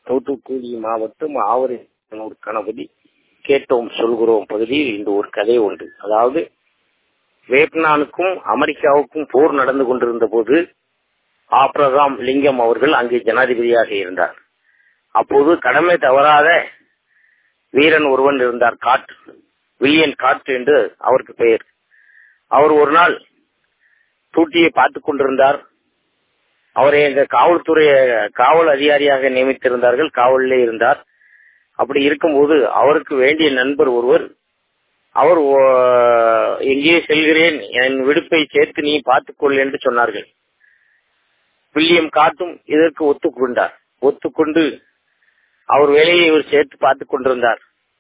தூத்துக்குடி மாவட்டம் ஆவரையனூர் கணபதி கேட்டோம் சொல்கிறோம் பகுதியில் இந்த ஒரு கதை உண்டு அதாவது வியட்நாமுக்கும் அமெரிக்காவுக்கும் போர் நடந்து கொண்டிருந்த போது ஆப்ரகாம் லிங்கம் அவர்கள் அங்கே ஜனாதிபதியாக இருந்தார் அப்போது கடமை தவறாத வீரன் ஒருவன் இருந்தார் காட் வில்லியன் காட் என்று அவருக்கு பெயர் அவர் ஒரு நாள் டூட்டியை பார்த்துக் கொண்டிருந்தார் அவரை எங்க காவல்துறை காவல் அதிகாரியாக நியமித்திருந்தார்கள் காவலிலே இருந்தார் அப்படி இருக்கும்போது அவருக்கு வேண்டிய நண்பர் ஒருவர் அவர் எங்கே செல்கிறேன் என் விடுப்பை சேர்த்து நீ பார்த்துக்கொள் என்று சொன்னார்கள் வில்லியம் காட்டும் இதற்கு ஒத்துக்கொண்டார் ஒத்துக்கொண்டு அவர் வேலையை இவர் சேர்த்து பார்த்துக் கொண்டிருந்தார்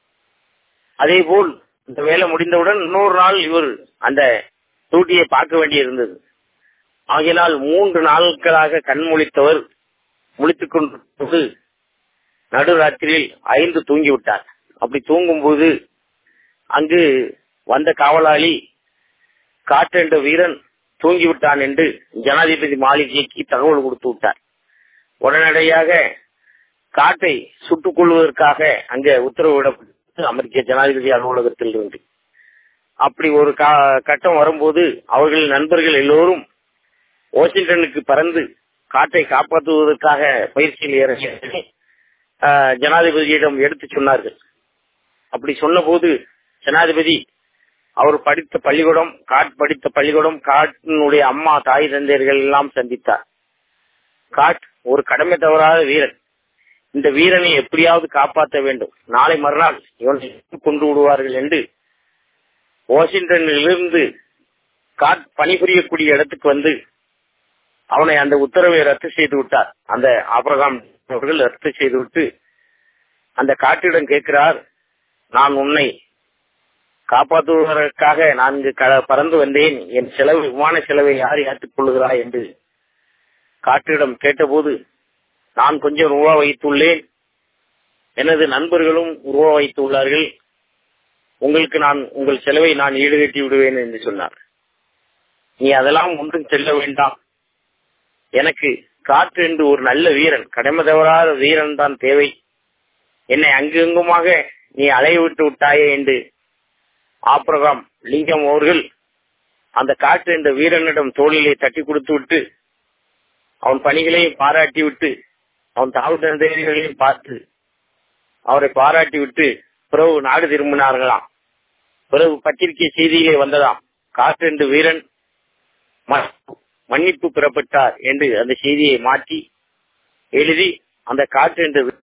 அதே போல் இந்த வேலை முடிந்தவுடன் இன்னொரு நாள் இவர் அந்த டூட்டியை பார்க்க வேண்டியிருந்தது ஆகையினால் மூன்று நாட்களாக கண் முழித்தவர் முழித்துக் கொண்டு நடுராத்திரியில் ஐந்து தூங்கிவிட்டார் அப்படி தூங்கும்போது அங்கு வந்த காவலாளி காட்டு என்ற வீரன் தூங்கிவிட்டான் என்று ஜனாதிபதி மாளிகைக்கு தகவல் கொடுத்து விட்டார் உடனடியாக காட்டை சுட்டுக் கொள்வதற்காக அங்கே உத்தரவிடப்பட்டு அமெரிக்க ஜனாதிபதி அலுவலகத்தில் இருந்து அப்படி ஒரு கட்டம் வரும்போது அவர்கள் நண்பர்கள் எல்லோரும் வாஷிங்டனுக்கு பறந்து காட்டை காப்பாற்றுவதற்காக பயிற்சியில் இறங்கி ஜனாதிபதியிடம் எடுத்து சொன்னார்கள் அப்படி சொன்ன போது ஜனாதிபதி அவர் படித்த பள்ளிக்கூடம் காட் படித்த பள்ளிக்கூடம் காட்டினுடைய அம்மா தாய் தந்தையர்கள் எல்லாம் சந்தித்தார் காட் ஒரு கடமை தவறாத வீரன் இந்த வீரனை எப்படியாவது காப்பாற்ற வேண்டும் நாளை மறுநாள் இவனை கொண்டு விடுவார்கள் என்று வாஷிங்டனிலிருந்து காட் பணிபுரியக்கூடிய இடத்துக்கு வந்து அவனை அந்த உத்தரவை ரத்து செய்து விட்டார் அந்த ஆபரகாம் அவர்கள் ரத்து செய்து விட்டு அந்த காட்டிடம் கேட்கிறார் நான் உன்னை காப்பாற்றுவதற்காக நான் இங்கு பறந்து வந்தேன் என் செலவு விமான செலவை யார் ஏற்றுக் கொள்ளுகிறாய் என்று காட்டிடம் கேட்டபோது நான் கொஞ்சம் ரூபா வைத்துள்ளேன் எனது நண்பர்களும் ரூபா வைத்துள்ளார்கள் உங்களுக்கு நான் உங்கள் செலவை நான் ஈடுகட்டி விடுவேன் என்று சொன்னார் நீ அதெல்லாம் ஒன்றும் செல்ல வேண்டாம் எனக்கு காற்று என்று ஒரு நல்ல வீரன் கடமை தவறாத வீரன் தான் தேவை என்னை அங்குங்குமாக நீ அலைய விட்டு விட்டாயே என்று ஆப்ரகாம் லிங்கம் அவர்கள் அந்த காற்று என்ற வீரனிடம் தோளிலே தட்டி கொடுத்து விட்டு அவன் பணிகளையும் பாராட்டி விட்டு அவன் தாவு தந்தைகளையும் பார்த்து அவரை பாராட்டி விட்டு பிறகு நாடு திரும்பினார்களாம் பிறகு பத்திரிகை செய்தியிலே வந்ததாம் காற்று என்று வீரன் மன்னிப்பு பெறப்பட்டார் என்று அந்த செய்தியை மாற்றி எழுதி அந்த காற்று என்ற